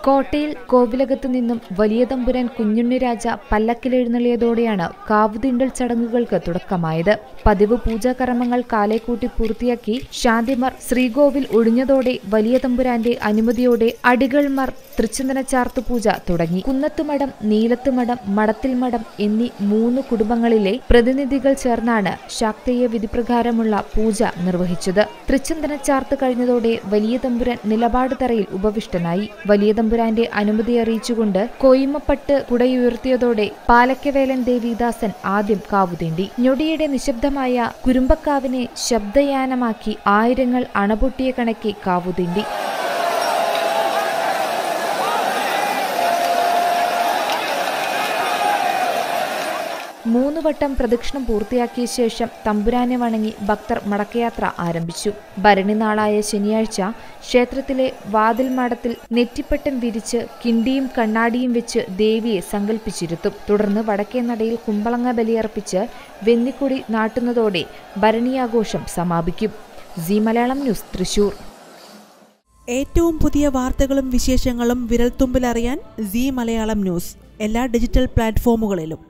കോട്ടയിൽ കോവിലകത്തു നിന്നും വലിയ തമ്പുരാൻ കുഞ്ഞുണ്ണിരാജ പല്ലക്കിലെഴുന്നള്ളിയതോടെയാണ് കാവുതിണ്ടൽ ചടങ്ങുകൾക്ക് തുടക്കമായത് പതിവ് പൂജാകർമ്മങ്ങൾ കാലേക്കൂട്ടി പൂർത്തിയാക്കി ശാന്തിമാർ ശ്രീകോവിൽ ഒഴിഞ്ഞതോടെ വലിയ തമ്പുരാന്റെ അനുമതിയോടെ അടികൾമാർ തൃച്ചന്ദന ചാർത്തു പൂജ തുടങ്ങി കുന്നത്തുമഠം നീലത്തുമഠം മഠത്തിൽ മഠം എന്നീ മൂന്ന് കുടുംബങ്ങളിലെ പ്രതിനിധികൾ ചേർന്നാണ് ശാക്തേയ വിധിപ്രകാരമുള്ള പൂജ നിർവഹിച്ചത് തൃച്ചന്ദന ചാർത്ത് കഴിഞ്ഞതോടെ വലിയ തമ്പുരാൻ നിലപാട് തറയിൽ ഉപവിഷ്ടനായി വലിയ തമ്പുരാന്റെ അനുമതി അറിയിച്ചുകൊണ്ട് കോയിമപ്പട്ട് കുടയുയർത്തിയതോടെ പാലക്കവേലൻ ദേവിദാസൻ ആദ്യം കാവുതീണ്ടി ഞൊടിയുടെ നിശബ്ദമായ കുരുമ്പക്കാവിനെ ശബ്ദയാനമാക്കി ആയിരങ്ങൾ അണപൊട്ടിയ കണക്കെ കാവുതീണ്ടി മൂന്ന് വട്ടം പ്രദക്ഷിണം പൂർത്തിയാക്കിയ ശേഷം തമ്പുരാനെ വണങ്ങി ഭക്തർ മടക്കയാത്ര ആരംഭിച്ചു ഭരണി നാളായ ശനിയാഴ്ച ക്ഷേത്രത്തിലെ വാതിൽ മാടത്തിൽ നെറ്റിപ്പട്ടം വിരിച്ച് കിണ്ടിയും കണ്ണാടിയും വെച്ച് ദേവിയെ സങ്കല്പിച്ചിരുത്തും തുടർന്ന് വടക്കേ നടയിൽ കുമ്പളങ്ങ ബലിയർപ്പിച്ച് വെന്നിക്കൊടി നാട്ടുന്നതോടെ ഭരണിയാഘോഷം സമാപിക്കും സി മലയാളം ന്യൂസ് തൃശൂർ ഏറ്റവും പുതിയ വാർത്തകളും വിശേഷങ്ങളും വിരൽത്തുമ്പിലറിയാൻ സി മലയാളം ന്യൂസ് എല്ലാ ഡിജിറ്റൽ പ്ലാറ്റ്ഫോമുകളിലും